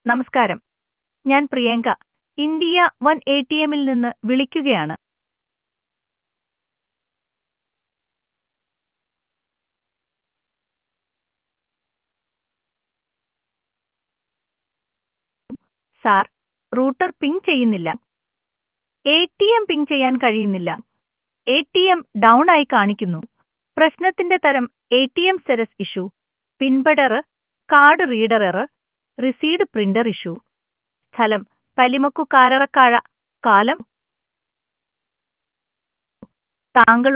നമസ്കാരം ഞാൻ Priyanka India one A T എമ്മിൽ നിന്ന് വിളിക്കുകയാണ് സാർ റൂട്ടർ പിങ് ചെയ്യുന്നില്ല എ ടി എം പിങ് ചെയ്യാൻ കഴിയുന്നില്ല എ ടി എം ഡൗൺ ആയി കാണിക്കുന്നു പ്രശ്നത്തിന്റെ തരം എ ടി എം സെരസ് ഇഷ്യൂ പിൻപെഡർ card reader error receipt printer issue സ്ഥലം പലിമക്കു കാരറക്കാഴ കാലം താങ്കളുടെ